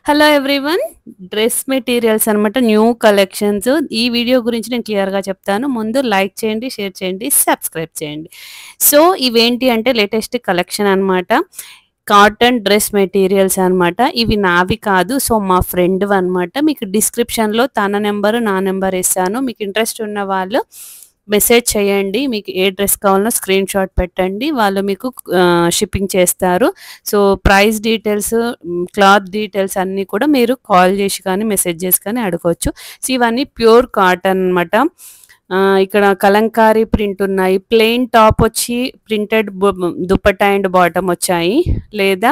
hello everyone dress materials అనమాట new collections ఈ video గురించి నేను క్లియర్గా చెప్తాను ముందు లైక్ చేయండి షేర్ చేయండి సబ్స్క్రైబ్ చేయండి సో ఇవేంటి అంటే లేటెస్ట్ కలెక్షన్ అన్నమాట కాటన్ డ్రెస్ మెటీరియల్స్ అన్నమాట ఇవి నావి కాదు సో మా ఫ్రెండ్ అన్నమాట మీకు డిస్క్రిప్షన్లో తన నెంబర్ నా నెంబర్ ఇస్తాను మీకు ఇంట్రెస్ట్ ఉన్న వాళ్ళు మెసేజ్ చేయండి మీకు ఏ డ్రెస్ కావాలనో స్క్రీన్ షాట్ పెట్టండి వాళ్ళు మీకు షిప్పింగ్ చేస్తారు so price details cloth details అన్నీ కూడా మీరు కాల్ చేసి కానీ మెసేజ్ చేసి కానీ అడగవచ్చు సో ఇవన్నీ ప్యూర్ కాటన్ అనమాట ఇక్కడ కలంకారీ ప్రింట్ ఉన్నాయి ప్లెయిన్ టాప్ వచ్చి ప్రింటెడ్ దుప్పటా అండ్ బాటమ్ వచ్చాయి లేదా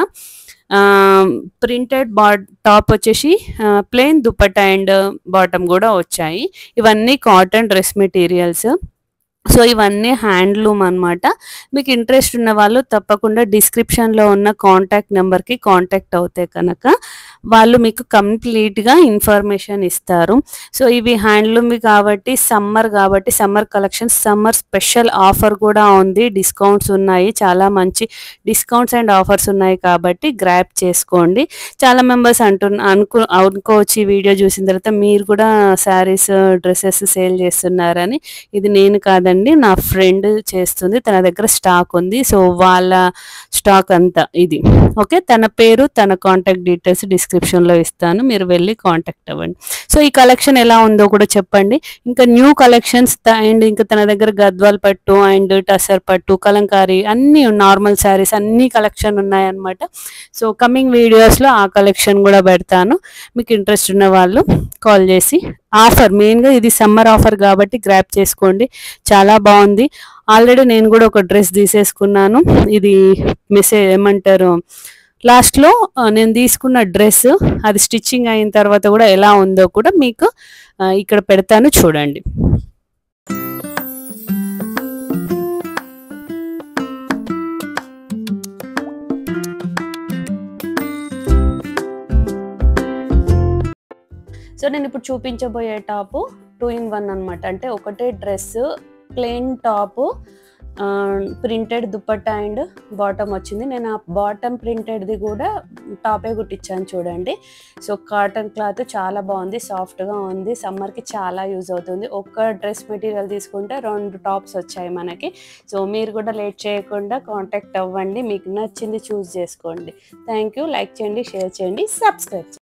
ప్రింటెడ్ బా టాప్ వచ్చేసి ప్లెయిన్ దుప్పటా అండ్ బాటమ్ కూడా వచ్చాయి ఇవన్నీ కాటన్ డ్రెస్ మెటీరియల్స్ సో ఇవన్నీ హ్యాండ్లూమ్ అనమాట మీకు ఇంట్రెస్ట్ ఉన్న వాళ్ళు తప్పకుండా డిస్క్రిప్షన్లో ఉన్న కాంటాక్ట్ నెంబర్కి కాంటాక్ట్ అవుతే కనుక వాళ్ళు మీకు కంప్లీట్గా ఇన్ఫర్మేషన్ ఇస్తారు సో ఇవి హ్యాండ్లూమ్ కాబట్టి సమ్మర్ కాబట్టి summer collection summer special offer కూడా ఉంది డిస్కౌంట్స్ ఉన్నాయి చాలా మంచి డిస్కౌంట్స్ అండ్ ఆఫర్స్ ఉన్నాయి కాబట్టి గ్రాప్ చేసుకోండి చాలా మెంబర్స్ అంటు అనుకో అనుకోవచ్చు ఈ వీడియో చూసిన తర్వాత మీరు కూడా శారీస్ డ్రెస్సెస్ సేల్ చేస్తున్నారని ఇది నేను కాదండి నా ఫ్రెండ్ చేస్తుంది తన దగ్గర స్టాక్ ఉంది సో వాళ్ళ స్టాక్ అంతా ఇది ఓకే తన పేరు తన కాంటాక్ట్ డీటెయిల్స్ డిస్క్రిప్షన్లో ఇస్తాను మీరు వెళ్ళి కాంటాక్ట్ అవ్వండి సో ఈ కలెక్షన్ ఎలా ఉందో కూడా చెప్పండి ఇంకా న్యూ కలెక్షన్స్ అండ్ ఇంకా తన దగ్గర గద్వాల్ పట్టు అండ్ టసర్ పట్టు కలంకారీ అన్ని నార్మల్ శారీస్ అన్ని కలెక్షన్ ఉన్నాయన్నమాట సో కమింగ్ వీడియోస్లో ఆ కలెక్షన్ కూడా పెడతాను మీకు ఇంట్రెస్ట్ ఉన్న వాళ్ళు కాల్ చేసి ఆఫర్ మెయిన్గా ఇది సమ్మర్ ఆఫర్ కాబట్టి గ్రాప్ చేసుకోండి చాలా బాగుంది ఆల్రెడీ నేను కూడా ఒక డ్రెస్ తీసేసుకున్నాను ఇది మెసేజ్ ఏమంటారు లాస్ట్లో నేను తీసుకున్న డ్రెస్ అది స్టిచ్చింగ్ అయిన తర్వాత కూడా ఎలా ఉందో కూడా మీకు ఇక్కడ పెడతాను చూడండి సో నేను ఇప్పుడు చూపించబోయే టాపు టూ ఇన్ వన్ అనమాట అంటే ఒకటే dress plain top printed dupatta and bottom వచ్చింది నేను ఆ బాటమ్ ప్రింటెడ్ది కూడా టాపే కుట్టించాను చూడండి సో కాటన్ క్లాత్ చాలా బాగుంది సాఫ్ట్గా ఉంది సమ్మర్కి చాలా యూజ్ అవుతుంది ఒక్క డ్రెస్ మెటీరియల్ తీసుకుంటే రెండు టాప్స్ వచ్చాయి మనకి సో మీరు కూడా లేట్ చేయకుండా కాంటాక్ట్ అవ్వండి మీకు నచ్చింది చూస్ చేసుకోండి థ్యాంక్ యూ లైక్ చేయండి షేర్ చేయండి సబ్స్క్రైబ్